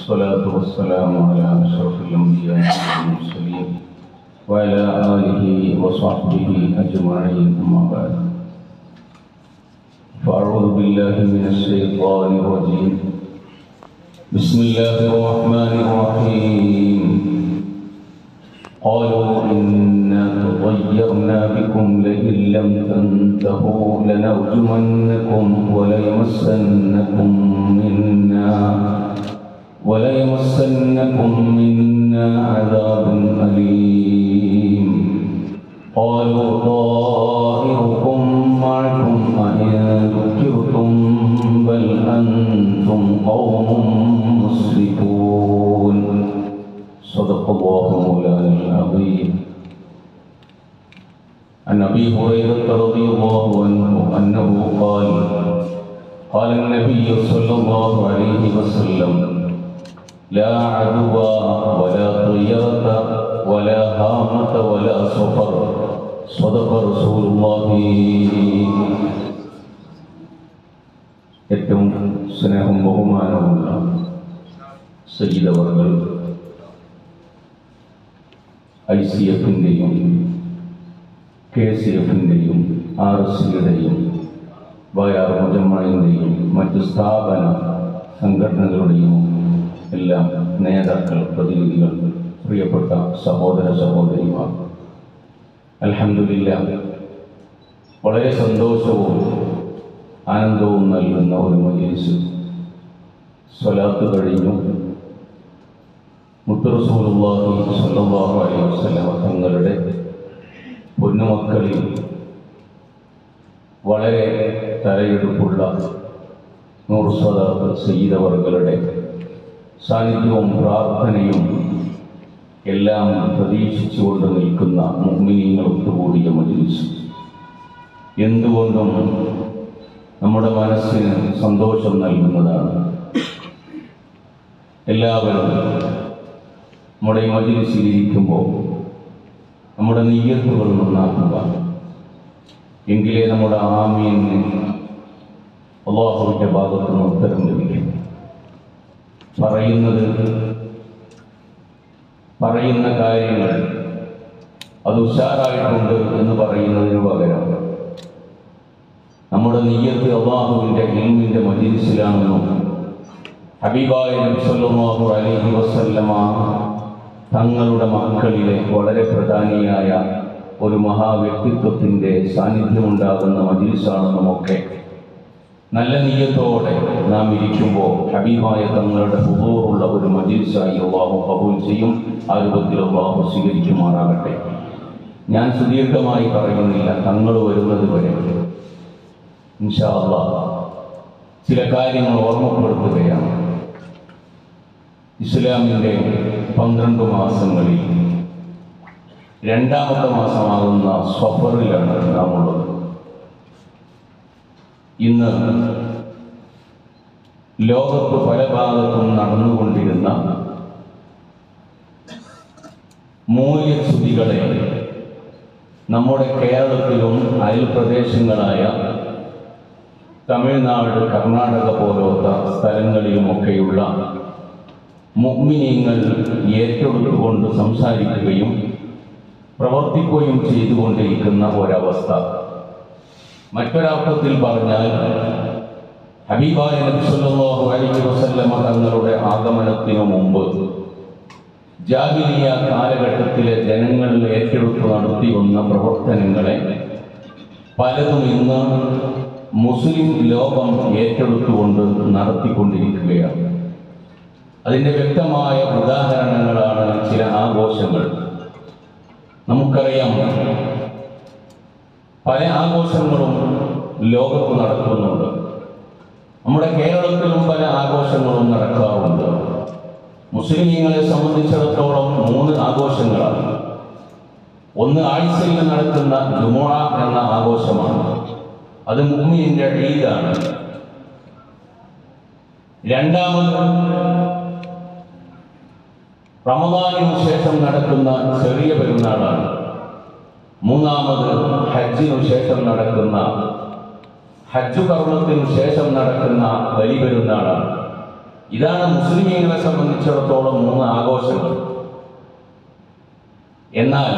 والصلاة والسلام على أشرف الأنبياء والمرسلين وعلى آله وصحبه أجمعين أما بعد فأعوذ بالله من الشيطان الرجيم بسم الله الرحمن الرحيم قالوا إنا تطيرنا بكم لئن لم تنتهوا لنرجمنكم وليمسنكم منا وليمسنكم منا عذاب أليم قالوا طائركم معكم أئن ذكرتم بل أنتم قوم مسرفون صدق الله مولانا العظيم عن ابي هريره رضي الله عنه انه قال قال النبي صلى الله عليه وسلم لا عدوى ولا طيرة ولا هامة ولا صفر صدق رسول الله ഏറ്റവും സ്നേഹം ബഹുമാനമുള്ള സജിതവർകൾ ഐ സി എഫിൻ്റെയും കെ സി എഫിൻ്റെയും ആർ എസ് സിയുടെയും വയാർ മുജമ്മയുടെയും മറ്റു സ്ഥാപന സംഘടനകളുടെയും എല്ലാം നേതാക്കൾ പ്രതിനിധികൾ പ്രിയപ്പെട്ട സഹോദര സഹോദരിമാർ അലഹമില്ല വളരെ സന്തോഷവും ആനന്ദവും നൽകുന്ന ഒരു മജീസ് സ്വലാത്ത് കഴിഞ്ഞു മുത്തറസൂലുള്ളാഹി സ്വല്ലല്ലാഹു അലൈഹി വസല്ലമ തങ്ങളുടെ പൊന്നുമക്കളിൽ വളരെ തലയെടുപ്പുള്ള നൂറ് സ്വദാത്ത് സയ്യിദവർകളുടെ സാന്നിധ്യവും പ്രാർത്ഥനയും എല്ലാം പ്രതീക്ഷിച്ചുകൊണ്ട് നിൽക്കുന്ന മുഗ്മിനീങ്ങൾ ഒത്തുകൂടിയ മജിലിസ് എന്തുകൊണ്ടും നമ്മുടെ മനസ്സിന് സന്തോഷം നൽകുന്നതാണ് എല്ലാവരും നമ്മുടെ ഈ മജിലിസിലിരിക്കുമ്പോൾ നമ്മുടെ നെയ്യത്തുകൾ നന്നാക്കുക എങ്കിലേ നമ്മുടെ ആമീന് അള്ളാഹുവിൻ്റെ ഭാഗത്ത് നിന്ന് ഉത്തരം ലഭിക്കും പറയുന്നത് പറയുന്ന കാര്യങ്ങൾ അത് ഉഷാറായിട്ടുണ്ട് എന്ന് പറയുന്നതിന് പകരം നമ്മുടെ നെയ്യത്ത് അള്ളാഹുവിൻ്റെ ഇൽമിൻ്റെ മജിലിസിലാണെന്നും ഹബീബായ നബി സല്ലല്ലാഹു അലൈഹി വസല്ലമ തങ്ങളുടെ മക്കളിലെ വളരെ പ്രധാനിയായ ഒരു മഹാവ്യക്തിത്വത്തിൻ്റെ സാന്നിധ്യമുണ്ടാകുന്ന മജിൽസാണെന്നുമൊക്കെ നല്ല നീയത്തോടെ നാം ഇരിക്കുമ്പോൾ ഹബീബായ തങ്ങളുടെ ഹുബൂറുള്ള ഒരു മജിൽസായി അള്ളാഹു കബൂൽ ചെയ്യും ആ രൂപത്തിൽ അള്ളാഹു സ്വീകരിക്കുമാറാകട്ടെ ഞാൻ സുദീർഘമായി പറയുന്നില്ല തങ്ങൾ വരുന്നത് വരെ ഇൻഷാ അള്ളാഹ് ചില കാര്യങ്ങൾ ഓർമ്മപ്പെടുത്തുകയാണ് ഇസ്ലാമിൻ്റെ പന്ത്രണ്ട് മാസങ്ങളിൽ രണ്ടാമത്തെ മാസമാകുന്ന സഫറിലാണ് നാം ഉള്ളത് ഇന്ന് ലോകത്ത് പല ഭാഗത്തും നടന്നുകൊണ്ടിരുന്ന മൂല്യസ്തുതികളെ നമ്മുടെ കേരളത്തിലും അയൽപ്രദേശങ്ങളായ തമിഴ്നാട് കർണാടക പോലത്തെ സ്ഥലങ്ങളിലുമൊക്കെയുള്ള മുഗ്മിനീങ്ങൾ ഏറ്റെടുത്തുകൊണ്ട് സംസാരിക്കുകയും പ്രവർത്തിക്കുകയും ചെയ്തുകൊണ്ടിരിക്കുന്ന ഒരവസ്ഥ മറ്റൊരർത്ഥത്തിൽ പറഞ്ഞാൽ ഹബീബായ നബി സല്ലല്ലാഹു അലൈഹി വസല്ലമ തങ്ങളുടെ ആഗമനത്തിനു മുമ്പ് ജാഹിലിയ കാലഘട്ടത്തിലെ ജനങ്ങൾ ഏറ്റെടുത്ത് നടത്തി വന്ന പ്രവർത്തനങ്ങളെ പലതും ഇന്ന് മുസ്ലിം ലോകം ഏറ്റെടുത്തുകൊണ്ട് നടത്തിക്കൊണ്ടിരിക്കുകയാണ് അതിൻ്റെ വ്യക്തമായ ഉദാഹരണങ്ങളാണ് ചില ആഘോഷങ്ങൾ നമുക്കറിയാം പല ആഘോഷങ്ങളും ലോകത്ത് നടക്കുന്നുണ്ട് നമ്മുടെ കേരളത്തിലും പല ആഘോഷങ്ങളും നടക്കാറുണ്ട് മുസ്ലിമീങ്ങളെ സംബന്ധിച്ചിടത്തോളം മൂന്ന് ആഘോഷങ്ങളാണ് ഒന്ന് ആഴ്ചയിൽ നടക്കുന്ന ജുമുഅ എന്ന ആഘോഷമാണ് അത് മുഹ്മിനിന്റെ ഈദാണ് രണ്ടാമത് റമദാനിനു ശേഷം നടക്കുന്ന ചെറിയ പെരുന്നാളാണ് മൂന്നാമത് ഹജ്ജിനു ശേഷം നടക്കുന്ന ഹജ്ജ് കർമ്മത്തിനു ശേഷം നടക്കുന്ന ബലിപെരുന്നാളാണ് ഇതാണ് മുസ്ലിമീങ്ങളെ സംബന്ധിച്ചിടത്തോളം മൂന്ന് ആഘോഷങ്ങൾ എന്നാൽ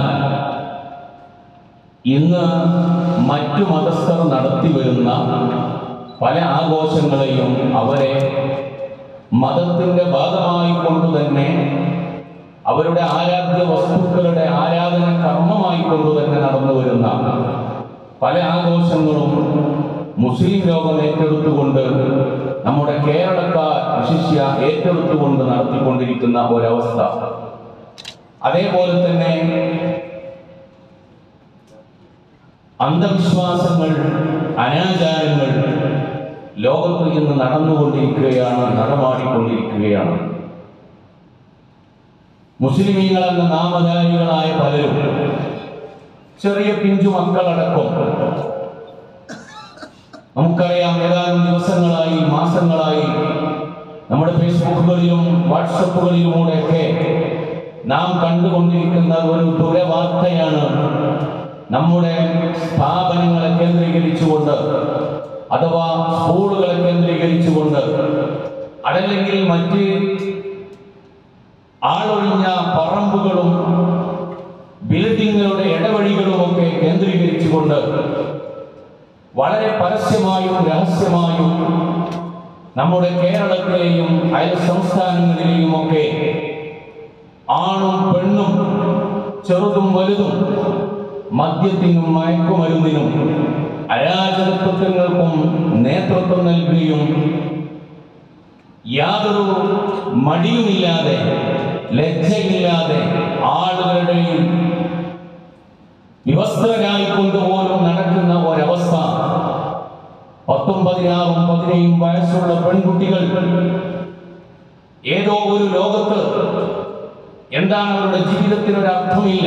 ഇന്ന് മറ്റു മതസ്ഥർ നടത്തി വരുന്ന പല ആഘോഷങ്ങളെയും അവരെ മതത്തിന്റെ ഭാഗമായി കൊണ്ടുതന്നെ അവരുടെ ആരാധ്യ വസ്തുക്കളുടെ ആരാധന കർമ്മമായി കൊണ്ടുതന്നെ നടന്നു വരുന്ന പല ആഘോഷങ്ങളും മുസ്ലിം ലോകം ഏറ്റെടുത്തുകൊണ്ട് നമ്മുടെ കേരളക്കാർ വിശിഷ്യ ഏറ്റെടുത്തുകൊണ്ട് നടത്തിക്കൊണ്ടിരിക്കുന്ന ഒരവസ്ഥ അതേപോലെ തന്നെ അന്ധവിശ്വാസങ്ങൾ അനാചാരങ്ങൾ ലോകത്ത് ഇന്ന് നടന്നുകൊണ്ടിരിക്കുകയാണ് നടമാടിക്കൊണ്ടിരിക്കുകയാണ് മുസ്ലിമീങ്ങൾ എന്ന നാമധാരികളായ പലരും ചെറിയ പിഞ്ചു മക്കളടക്കം നമുക്കറിയാം ഏതാനും ദിവസങ്ങളായി മാസങ്ങളായി നമ്മുടെ ഫേസ്ബുക്കുകളിലും വാട്സപ്പുകളിലുമൂടെയൊക്കെ നാം കണ്ടുകൊണ്ടിരിക്കുന്ന ഒരു ദുരവാർത്തയാണ് നമ്മുടെ സ്ഥാപനങ്ങളെ കേന്ദ്രീകരിച്ചുകൊണ്ട് അഥവാ സ്കൂളുകളെ കേന്ദ്രീകരിച്ചുകൊണ്ട് അതല്ലെങ്കിൽ മറ്റ് ആളൊഴിഞ്ഞ പറമ്പുകളും ബിൽഡിങ്ങുകളുടെ ഇടവഴികളുമൊക്കെ കേന്ദ്രീകരിച്ചുകൊണ്ട് വളരെ പരസ്യമായും രഹസ്യമായും നമ്മുടെ കേരളത്തിലെയും അയൽ സംസ്ഥാനങ്ങളിലെയും ഒക്കെ ആണും പെണ്ണും ചെറുതും വലുതും മദ്യത്തിനും മയക്കുമരുന്നിനും അരാജകത്വങ്ങൾക്കും നേതൃത്വം നൽകുകയും യാതൊരു മടിയുമില്ലാതെ ലജ്ജയില്ലാതെ ആളുകളുടെയും വിവസ്ത്രരായി കൊണ്ടുപോലും നടക്കുന്ന ഒരവസ്ഥ പത്തും പതിനാറും പതിനേഴും വയസ്സുള്ള പെൺകുട്ടികൾ ഏതോ ഒരു ലോകത്ത് എന്താണ് അവരുടെ ജീവിതത്തിന് ഒരു അർത്ഥമില്ല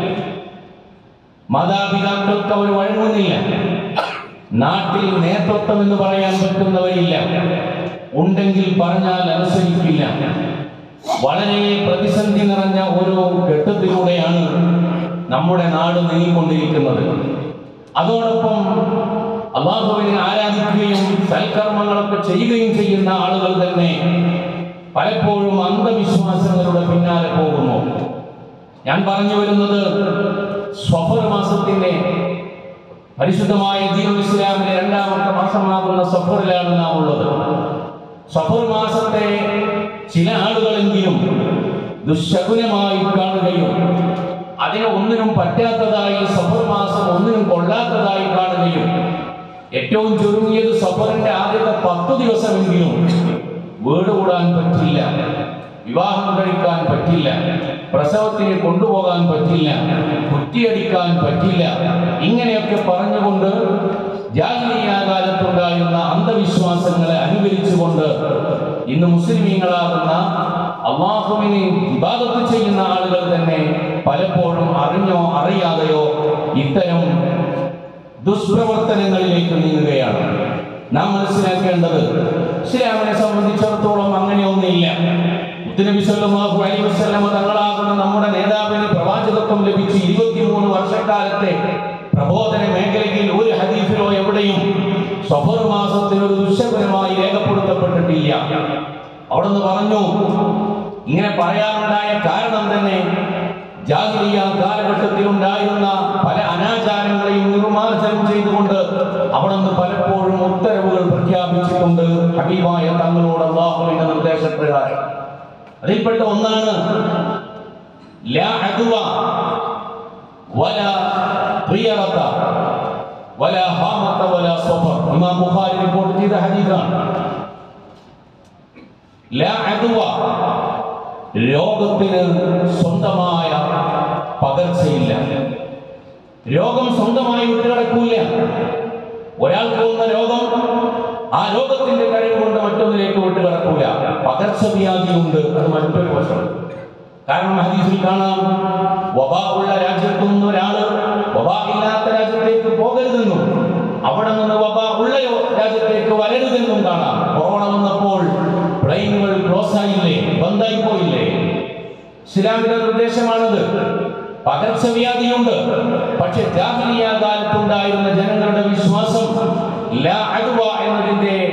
മാതാപിതാക്കൾക്ക് അവർ വഴങ്ങുന്നില്ല നാട്ടിൽ നേതൃത്വം എന്ന് പറയാൻ പറ്റുന്നവരില്ല ഉണ്ടെങ്കിൽ പറഞ്ഞാൽ അനുസരിക്കില്ല വളരെ പ്രതിസന്ധി നിറഞ്ഞ ഒരു ഘട്ടത്തിലൂടെയാണ് നമ്മുടെ നാട് നീങ്ങിക്കൊണ്ടിരിക്കുന്നത് അതോടൊപ്പം അള്ളാഹുവിനെ ആരാധിക്കുകയും സൽക്കർമ്മങ്ങളൊക്കെ ചെയ്യുകയും ചെയ്യുന്ന ആളുകൾ തന്നെ പലപ്പോഴും അന്ധവിശ്വാസങ്ങളുടെ പിന്നാലെ പോകുന്നു ഞാൻ പറഞ്ഞു വരുന്നത് സ്വഫർ മാസത്തിന്റെ പരിശുദ്ധമായ ദീനുൽ ഇസ്ലാമിലെ രണ്ടാമത്തെ മാസമാകുന്ന സഫറിലാണ് നാം ഉള്ളത് സഫർ മാസത്തെ ചില ആളുകളെങ്കിലും ദുശകുനമായി കാണുകയും അതിനെ ഒന്നിനും പറ്റാത്തതായി സഫർ മാസം ഒന്നിനും കൊള്ളാത്തതായി കാണുകയും ഏറ്റവും ചുരുങ്ങിയത് സഫറിന്റെ ആദ്യത്തെ പത്ത് ദിവസമെങ്കിലും വീട് കൂടാൻ പറ്റില്ല വിവാഹം കഴിക്കാൻ പറ്റില്ല പ്രസവത്തിന് കൊണ്ടുപോകാൻ പറ്റില്ല കുറ്റിയടിക്കാൻ പറ്റില്ല ഇങ്ങനെയൊക്കെ പറഞ്ഞുകൊണ്ട് ജാഹിലിയ കാലത്തുണ്ടായിരുന്ന അന്ധവിശ്വാസങ്ങളെ അനുകരിച്ചുകൊണ്ട് ഇന്ന് മുസ്ലിമീങ്ങളാകുന്ന അള്ളാഹുവിനെ വിവാദത്ത് ചെയ്യുന്ന ആളുകൾ തന്നെ പലപ്പോഴും അറിഞ്ഞോ അറിയാതെയോ ഇത്തരം ദുഷ്പ്രവർത്തനങ്ങളിലേക്ക് നീങ്ങുകയാണ് നാം മനസ്സിലാക്കേണ്ടത് ഇസ്ലാമിനെ സംബന്ധിച്ചിടത്തോളം അങ്ങനെയൊന്നുമില്ല മുത്തുനബി സല്ലല്ലാഹു അലൈഹി വസല്ലമ തങ്ങളാകുന്ന നമ്മുടെ നേതാവിന് പ്രവാചകത്വം ലഭിച്ച് ഇരുപത്തിമൂന്ന് വർഷക്കാലത്തെ പ്രബോധന മേഖലയിൽ ഒരു ഹദീഫിലോ എവിടെയും സഫർ മാസത്തിൽ ഒരു ദുശകരമായി രേഖപ്പെടുത്തപ്പെട്ടിട്ടില്ല അവിടുന്ന് പറഞ്ഞു ഇങ്ങനെ പറയാനുണ്ടായ കാരണം തന്നെ ജാഹിലിയ കാലഘട്ടത്തിൽ ഉണ്ടായിരുന്ന പല അനാചാരങ്ങളെയും നിർമ്മാർജ്ജനം ചെയ്തുകൊണ്ട് അവിടെ നിന്ന് പലപ്പോഴും ഉത്തരവുകൾ പ്രഖ്യാപിച്ചിട്ടുണ്ട് ഹബീബായ തങ്ങളോട് അള്ളാഹുവിന്റെ നിർദ്ദേശപ്രകാരം അതിൽപ്പെട്ട ഒന്നാണ് ലാ അദ്വ വല പ്രിയറത വല ഹാമത വല സഫർ ഇമാം ബുഖാരി റിപ്പോർട്ട് ചെയ്ത ഹദീസാണ് ലാ അദ്വ രോഗത്തിന് സ്വന്തമായ പകർച്ചയില്ല രോഗം സ്വന്തമായി വിട്ടുകിടക്കൂല ഒരാൾക്ക് വന്ന രോഗം ആ രോഗത്തിന്റെ കഴിവ് കൊണ്ട് മറ്റൊന്നിലേക്ക് വിട്ടുകിടക്കൂല പകർച്ചവ്യാധിയുണ്ട് അത് മറ്റൊരു വശം കാരണം ഹദീസിൽ കാണാം വബാ ഉള്ള രാജ്യത്തു നിന്ന് ഒരാള് വബാ ഇല്ലാത്ത രാജ്യത്തേക്ക് പോകരുതെന്നും അവിടെ നിന്ന് വബാ ഉള്ള രാജ്യത്തേക്ക് വരരുതെന്നും കാണാം കൊറോണ വന്നപ്പോൾ പ്ലെയിനുകൾ ക്ലോസ് ആയില്ലേ ബന്ധായി പോയില്ലേ ഇസ്ലാമിന്റെ നിർദ്ദേശമാണത് പകർച്ചവ്യാധിയുണ്ട് പക്ഷെ ജാഹിലിയ കാലത്തുണ്ടായിരുന്ന ജനങ്ങളുടെ വിശ്വാസം ലാ അദ്വ എന്നതിന്റെ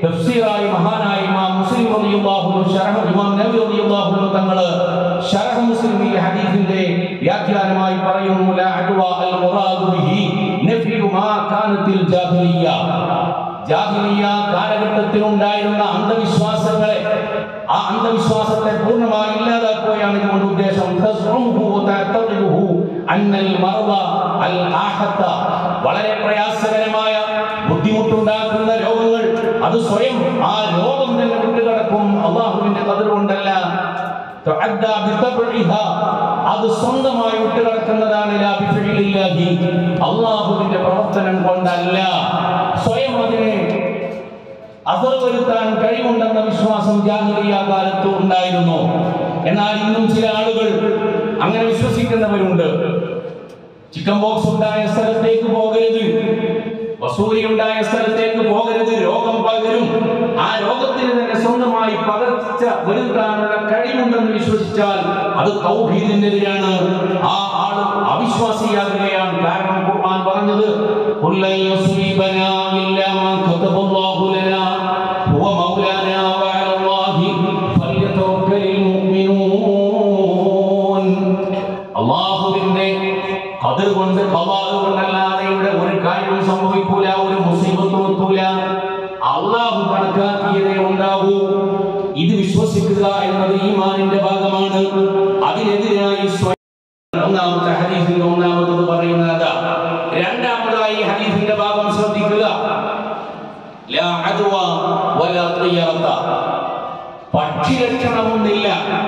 തഫ്സീറായി മഹാനായ ഇമാം മുസ്ലിം റളിയല്ലാഹു അൻഹു ശറഹ് ഇമാം നബി റളിയല്ലാഹു അൻഹു തങ്ങള് ശറഹ് മുസ്ലിമിലെ ഹദീസിന്റെ വ്യാഖ്യാനമായി പറയുന്നു ലാ അദ്വ അൽ മുറാദു ബിഹി നഫ്യു മാ കാനത്തിൽ ജാഹിലിയ്യ ജാഹിലിയ കാലഘട്ടത്തിൽ ഉണ്ടായിരുന്ന അന്ധവിശ്വാസങ്ങളെ ആ അന്ധവിശ്വാസത്തെ പൂർണ്ണമായി ഇല്ലാതാക്കുകയാണ് ഇതുകൊണ്ട് ഉദ്ദേശം തസ്ഉമുഹു വതഅതഖിദുഹു അന്നൽ മർദ അൽ ആഹത്ത വളരെ പ്രയാസകരമായ ബുദ്ധിമുട്ടുണ്ടാക്കുന്ന രോഗങ്ങൾ അത് സ്വയം ആ രോഗം തന്നെ വിട്ടുകിടക്കും അള്ളാഹുവിന്റെ കതിർ കൊണ്ടല്ല തുഅദ്ദ ബിതബ്ഇഹ. അത് സ്വന്തമായി വിട്ടുകിടക്കുന്നതാണ് ലാ ബിഫിഇലില്ലാഹി. അള്ളാഹുവിന്റെ പ്രവർത്തനം കൊണ്ടല്ല സ്വയം അതിനെ അസർ വരുത്താൻ കഴിവുണ്ടെന്ന വിശ്വാസം ജാഹിലിയ കാലത്ത് ഉണ്ടായിരുന്നു എന്നാൽ ഇന്നും ചില ആളുകൾ അങ്ങനെ വിശ്വസിക്കുന്നവരുണ്ട് ചിക്കൻ ബോക്സ് ഉണ്ടായ സ്ഥലത്തേക്ക് പോകരുത് വസൂരി ഉണ്ടായ സ്ഥലത്തേക്ക് പോകരുത് രോഗം പകരും ആ രോഗത്തിന് തന്നെ സ്വന്തമായി പകർച്ച വരുത്താനുള്ള കഴിവുണ്ടെന്ന് വിശ്വസിച്ചാൽ അത് തൗഹീദിനെതിരാണ് ആ ആള് അവിശ്വാസിയാകുകയാണ് കാരണം ഖുർആൻ പറഞ്ഞത് "ഖുൽ ലൻ യുസീബനാ ഇല്ലാ മാ കതബല്ലാഹു ലനാ ഹുവ മൗലാനാ വഅലല്ലാഹി ഫല്യതവക്കലിൽ മുഅ്മിനൂൻ അള്ളാഹുവിന്റെ കതിർ കൊണ്ട് കവാറ് കൊണ്ടല്ലാതെ ഇവിടെ ഒരു കാര്യവും സംഭവിക്കൂല ഒരു മുസീബത്തും എത്തൂല അള്ളാഹു കണക്കാക്കിയതേ ഉണ്ടാവൂ ഇത് വിശ്വസിക്കുക എന്നത് ഈമാനിന്റെ ഭാഗമാണ് അതിനെതിരായി സ്വയം ഒന്നാമത്തെ ഹദീസിന്റെ ഒന്നാമത്തത് പറയുന്നത് അതാ. രണ്ടാമതായി ഹദീസിന്റെ ഭാഗം ശ്രദ്ധിക്കുക ലാ അദ്വ വലാ ത്രിയറത. പക്ഷി ലക്ഷണമൊന്നില്ല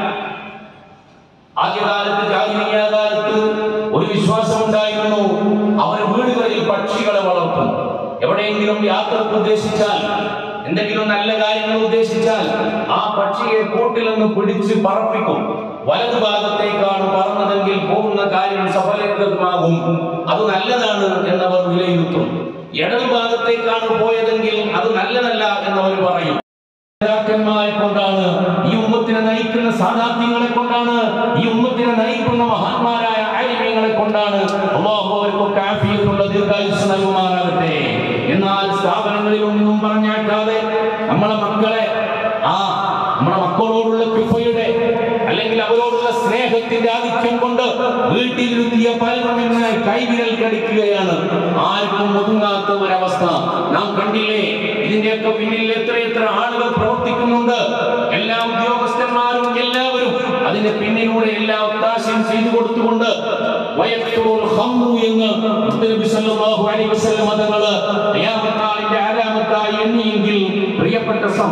ആദ്യകാലത്ത് ജാഹിലിയ കാലത്ത് ഒരു വിശ്വാസം ഉണ്ടായിരുന്നു അവർ വീടുകളിൽ പക്ഷികളെ വളർത്തും എവിടെയെങ്കിലും യാത്രക്ക് ഉദ്ദേശിച്ചാൽ എന്തെങ്കിലും നല്ല കാര്യങ്ങൾ ഉദ്ദേശിച്ചാൽ ആ പക്ഷിയെ കൂട്ടിൽ നിന്ന് പിടിച്ച് പറപ്പിക്കും വലതു ഭാഗത്തേക്കാണ് പറന്നതെങ്കിൽ പോകുന്ന കാര്യം സഫലമാകും അത് നല്ലതാണ് എന്നവർ വിലയിരുത്തും ഇടതു ഭാഗത്തേക്കാണ് പോയതെങ്കിൽ അത് നല്ലതല്ല എന്നവർ പറയും നേതാക്കന്മാരെ കൊണ്ടാണ് ഈ ഉമ്മത്തിനെ നയിക്കുന്ന സാധാർത്ഥ്യങ്ങളെ കൊണ്ടാണ് ഈ ഉമ്മത്തിനെ നയിക്കുന്ന മഹാന്മാരായ ആലിമ്യങ്ങളെ കൊണ്ടാണ് അള്ളാഹു അവർക്കൊക്കെ ആഫിയത്തുള്ള ദീർഘായുസ് നൽകുമാറാകട്ടെ എന്നാൽ സ്ഥാപനങ്ങളിൽ ഒന്നും പറഞ്ഞാക്കാതെ നമ്മളെ മക്കളെ ആ നമ്മുടെ മക്കളോടുള്ള കൃപയുടെ അല്ലെങ്കിൽ അവരോടുള്ള സ്നേഹത്തിന്റെ ആധിക്യം കൊണ്ട് വീട്ടിലിരുത്തിയ പലരും ഇന്ന് കൈവിരൽ കടിക്കുകയാണ് ആർക്കും ഒതുങ്ങാത്ത ഒരവസ്ഥ നാം കണ്ടില്ലേ ഇതിന്റെയൊക്കെ പിന്നിൽ എത്ര എത്ര ആളുകൾ പ്രവർത്തിക്കുന്നുണ്ട് എല്ലാ ഉദ്യോഗസ്ഥന്മാരും എല്ലാവരും അതിന്റെ പിന്നിലൂടെ എല്ലാ ഒത്താശയും ചെയ്തു കൊടുത്തുകൊണ്ട് വയക്തുറുൽ ഖംറു എന്ന് മുത്തനബി സല്ലല്ലാഹു അലൈഹി വസല്ലം തങ്ങള് ഖിയാമത്താളിന്റെ ആരാമത്തായി എണ്ണിയെങ്കിൽ പ്രിയപ്പെട്ട സഹോ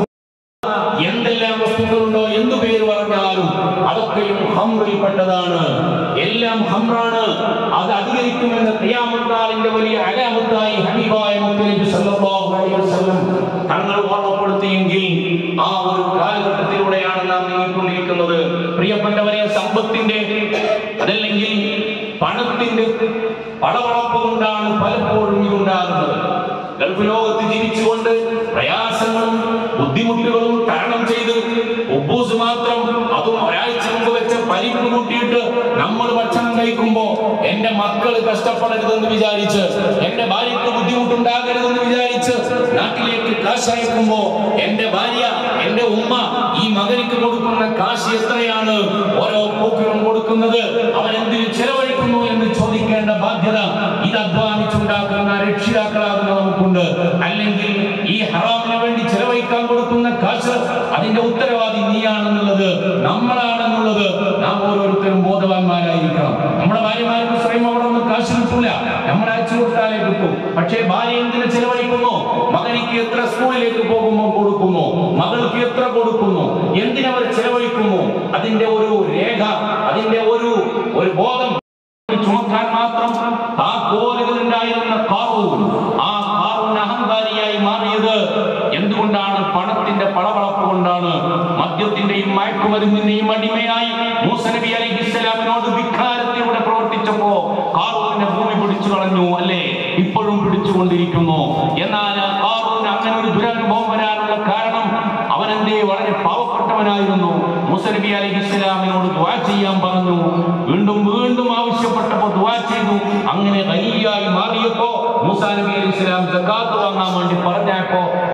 എന്തെല്ലാം വസ്തുക്കളുണ്ടോ എന്തു പേര് പറഞ്ഞാലും അതൊക്കെയും ഹംറിൽപ്പെട്ടതാണ് എല്ലാം ഹംറാണ് അത് അധികരിക്കുമെന്ന് ഖിയാമത്താളിന്റെ വലിയ അലാമത്തായി ഹബീബായ മുത്തനബി സല്ലല്ലാഹു അലൈഹി വസല്ലം തങ്ങൾ ഓർമ്മപ്പെടുത്തിയെങ്കിൽ ആ ഒരു കാലഘട്ടത്തിലൂടെയാണ് നാം നീങ്ങിക്കൊണ്ടിരിക്കുന്നത് പ്രിയപ്പെട്ടവരെ സമ്പത്തിന്റെ അതല്ലെങ്കിൽ പണത്തിന്റെ പടവളപ്പ് കൊണ്ടാണ് പലപ്പോഴും ഇതുണ്ടാകുന്നത് ഗൾഫ് ലോകത്ത് ജീവിച്ചുകൊണ്ട് പ്രയാസങ്ങളും ബുദ്ധിമുട്ടുകളും തരണം ചെയ്ത് ഉപ്പൂസ് മാത്രം അതും ഒരാഴ്ച മുമ്പ് വെച്ച പരിപ്പ് കൂട്ടിയിട്ട് നമ്മൾ ഭക്ഷണം കഴിക്കുമ്പോ എന്റെ മക്കൾ കഷ്ടപ്പെടരുതെന്ന് വിചാരിച്ച് എന്റെ ഭാര്യക്ക് ബുദ്ധിമുട്ടുണ്ടാകരുതെന്ന് വിചാരിച്ച് നാട്ടിലേക്ക് കാശ് അയക്കുമ്പോ എന്റെ ഭാര്യ എന്റെ ഉമ്മ ഈ മകനിക്ക് കൊടുക്കുന്ന കാശ് എത്രയാണ് ഓരോ പോക്കിനും കൊടുക്കുന്നത് അവൻ എന്തിന് ചെലവഴിക്കുന്നു എന്ന് ചോദിക്കേണ്ട ബാധ്യത ഇത് അധ്വാനിച്ചുണ്ടാക്കുന്ന രക്ഷിതാക്കളാകുന്ന നമുക്കുണ്ട് അല്ലെങ്കിൽ ഈ ഹറാമിന് വേണ്ടി ചെലവഴിക്കാൻ കൊടുക്കുന്ന കാശ് അതിന്റെ ഉത്തരവാദി നീയാണെന്നുള്ളത് നമ്മളാണെന്നുള്ളത് നാം ഓരോരുത്തരും ബോധവാന്മാരായിരിക്കണം നമ്മുടെ ഭാര്യമാർക്ക് സ്വയം അവിടെ നിന്ന് കാശ് കിട്ടൂല നമ്മൾ അയച്ചു കൊടുത്താലേ കിട്ടും പക്ഷേ ഭാര്യ എന്തിന് ചെലവഴിക്കുന്നു മകനിക്ക് എത്ര സ്കൂളിലേക്ക് പോകുമ്പോൾ കൊടുക്കുന്നു മകൾക്ക് എത്ര കൊടുക്കുന്നു എന്തിനവർ ചെലവഴിക്കുന്നു അതിന്റെ ഒരു രേഖ അതിന്റെ ഒരു ഒരു ബോധം ചുമക്കാൻ മാത്രം താക്കോലുകൾ ഉണ്ടായിരുന്ന കാറൂൻ ആ കാറൂൻ അഹങ്കാരിയായി മാറിയത് എന്തുകൊണ്ടാണ് പണത്തിന്റെ പളവളപ്പ് കൊണ്ടാണ് മദ്യത്തിന്റെയും മയക്കുമരുന്നിന്റെയും അടിമയായി മൂസ നബി അലൈഹി ഇസ്ലാമിനോട് വിഖാരത്തിലൂടെ പ്രവർത്തിച്ചപ്പോ കാറൂനെ ഭൂമി പിടിച്ചു കളഞ്ഞു അല്ലേ ഇപ്പോഴും പിടിച്ചുകൊണ്ടിരിക്കുന്നു എന്നാൽ കാറൂന് അങ്ങനെ ഒരു ദുരനുഭവം വരാനുള്ള കാരണം അവനെന്തേ വളരെ പാവപ്പെട്ടവനായിരുന്നു മൂസ നബി അലൈഹി ഇസ്ലാമിനോട് ദ്വാ ചെയ്യാൻ പറഞ്ഞു വീണ്ടും വീണ്ടും ആവശ്യപ്പെട്ടപ്പോ ദ്വാ ചെയ്തു അങ്ങനെ ഖനിയായി മാറിയപ്പോ മൂസാ നബി അലൈഹി ഇസ്ലാം സക്കാത്ത് വാങ്ങാൻ വേണ്ടി പറഞ്ഞപ്പോ